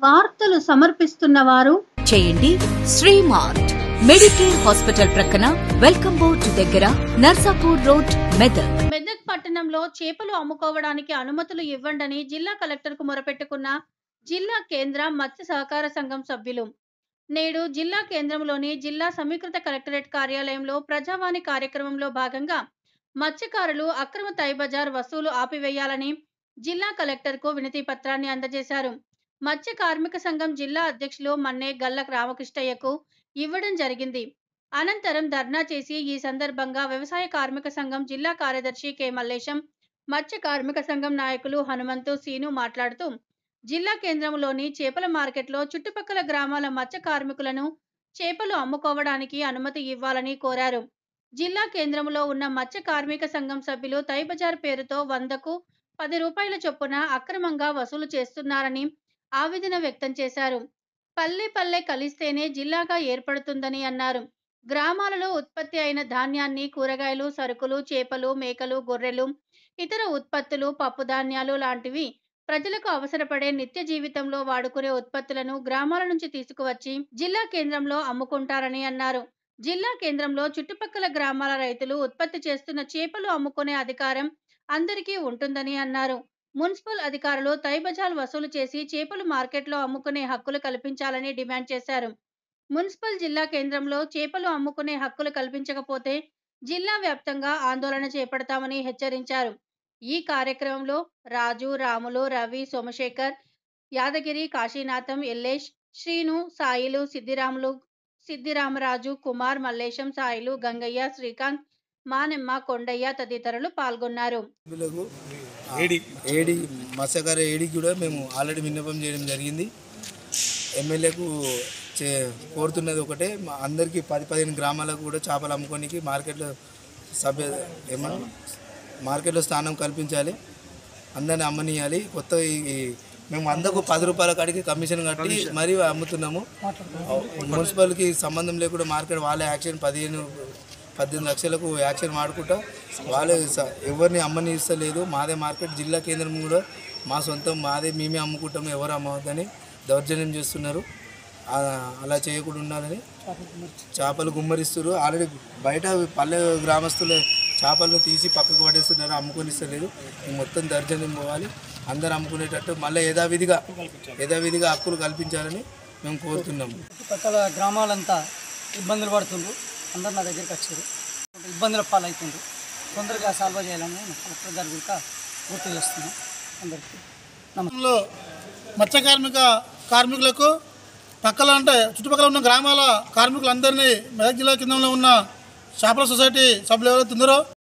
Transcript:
వార్తలు సమర్పిస్తున్న వారు చేయండి శ్రీమార్ట్ మెడికేర్ హాస్పిటల్ ప్రక్కన వెల్కమ్ బోర్డ్ దగ్గర నర్సాపూర్ రోడ్ మెదక్ మెదక్ పట్టణంలో చేపలు అమ్ముకోవడానికి అనుమతులు ఇవ్వండని జిల్లా కలెక్టర్కు మొరపెట్టుకున్న జిల్లా కేంద్ర మత్స్య సహకార సంఘం సభ్యులు నేడు జిల్లా కేంద్రంలోని జిల్లా సమీకృత కలెక్టరేట్ కార్యాలయంలో ప్రజావాణి కార్యక్రమంలో భాగంగా మత్స్యకారులు అక్రమ తైబజార్ వసూలు ఆపివేయాలని జిల్లా కలెక్టర్కు వినతి పత్రాన్ని అందజేశారు మత్స్య కార్మిక సంఘం జిల్లా అధ్యక్షులు మన్నే గల్లక్ రామకృష్ణయ్యకు ఇవ్వడం జరిగింది అనంతరం ధర్నా చేసి ఈ సందర్భంగా వ్యవసాయ కార్మిక సంఘం జిల్లా కార్యదర్శి కె మల్లేశం మత్స్య కార్మిక సంఘం నాయకులు హనుమంతు సీను మాట్లాడుతూ జిల్లా కేంద్రంలోని చేపల మార్కెట్లో చుట్టుపక్కల గ్రామాల మత్స్య కార్మికులను చేపలు అమ్ముకోవడానికి అనుమతి ఇవ్వాలని కోరారు జిల్లా కేంద్రంలో ఉన్న మత్స్య కార్మిక సంఘం సభ్యులు తైబజార్ పేరుతో వందకు పది రూపాయల చొప్పున అక్రమంగా వసూలు చేస్తున్నారని ఆవేదన వ్యక్తం చేశారు పల్లె పల్లె కలిస్తేనే జిల్లాగా ఏర్పడుతుందని అన్నారు గ్రామాలలో ఉత్పత్తి అయిన ధాన్యాన్ని కూరగాయలు సరుకులు చేపలు మేకలు గొర్రెలు ఇతర ఉత్పత్తులు పప్పు ధాన్యాలు లాంటివి ప్రజలకు అవసరపడే నిత్య జీవితంలో వాడుకునే ఉత్పత్తులను గ్రామాల నుంచి తీసుకువచ్చి జిల్లా కేంద్రంలో అమ్ముకుంటారని అన్నారు జిల్లా కేంద్రంలో చుట్టుపక్కల గ్రామాల రైతులు ఉత్పత్తి చేస్తున్న చేపలు అమ్ముకునే అధికారం అందరికీ ఉంటుందని అన్నారు మున్సిపల్ అధికారులు తైబజాల్ వసూలు చేసి చేపలు మార్కెట్లో అమ్ముకునే హక్కులు కల్పించాలని డిమాండ్ చేశారు మున్సిపల్ జిల్లా కేంద్రంలో చేపలు అమ్ముకునే హక్కులు కల్పించకపోతే జిల్లా వ్యాప్తంగా ఆందోళన చేపడతామని హెచ్చరించారు ఈ కార్యక్రమంలో రాజు రాములు రవి సోమశేఖర్ యాదగిరి కాశీనాథం ఎల్లేష్ శ్రీను సాయిలు సిద్దిరాములు సిద్దిరామరాజు కుమార్ మల్లేశం సాయిలు గంగయ్య శ్రీకాంత్ మానెమ్మ కొండయ్య తదితరులు పాల్గొన్నారు సభ్యులకు ఏడి ఏడి మత్స్యకార ఏడికి కూడా మేము ఆల్రెడీ విన్నపం చేయడం జరిగింది ఎమ్మెల్యేకు చే కోరుతున్నది ఒకటే మా అందరికీ పది పదిహేను గ్రామాలకు కూడా చేపలు అమ్ముకోనికి మార్కెట్లో సభ్య ఏమన్నా మార్కెట్లో స్థానం కల్పించాలి అందరిని అమ్మనియాలి కొత్త ఈ- ఈ మేము వందకు పది రూపాయల కాడికి కమిషన్ కట్టి మరీ అమ్ముతున్నాము మున్సిపల్కి సంబంధం లేకుండా మార్కెట్ వాళ్ళే యాక్షన్ పదిహేను పద్దెనిమిది లక్షలకు యాక్షన్ వాడుకుంటా వాళ్ళే స- ఎవరిని అమ్మని ఇస్తలేదు మాదే మార్కెట్ జిల్లా కేంద్రం కూడా మా సొంతం మాదే మేమే అమ్ముకుంటాము ఎవరు అమ్మవద్దని దౌర్జన్యం చేస్తున్నారు ఆ, అలా చేయకుండా ఉండాలని చేపలు గుమ్మరిస్తారు ఆల్రెడీ బయట పల్లె గ్రామస్తులు చేపలను తీసి పక్కకు పడేస్తున్నారు అమ్ముకొని ఇస్తలేదు ఈ మొత్తం దౌర్జన్యం పోవాలి అందరు అమ్ముకునేటట్టు మళ్ళీ యథావిధిగా యథావిధిగా హక్కులు కల్పించాలని మేము కోరుతున్నాము చుట్టుపక్కల గ్రామాలంతా ఇబ్బందులు పడుతుండ్రు అందరు నా దగ్గరికి వచ్చారు ఇబ్బందుల పాలవుతుండ్రు తొందరగా సాల్వ్ చేయాలని నేను కలెక్టర్ గారి కూడా గుర్తు చేస్తున్నాను అందరికీ నమస్తే లో మత్స్య కార్మిక కార్మికులకు పక్కల అంటే చుట్టుపక్కల ఉన్న గ్రామాల కార్మికులందరినీ మెదక్ జిల్లా కిందంలో ఉన్న చేపల సొసైటీ సభ్యులు ఎవరైతే ఉన్నారో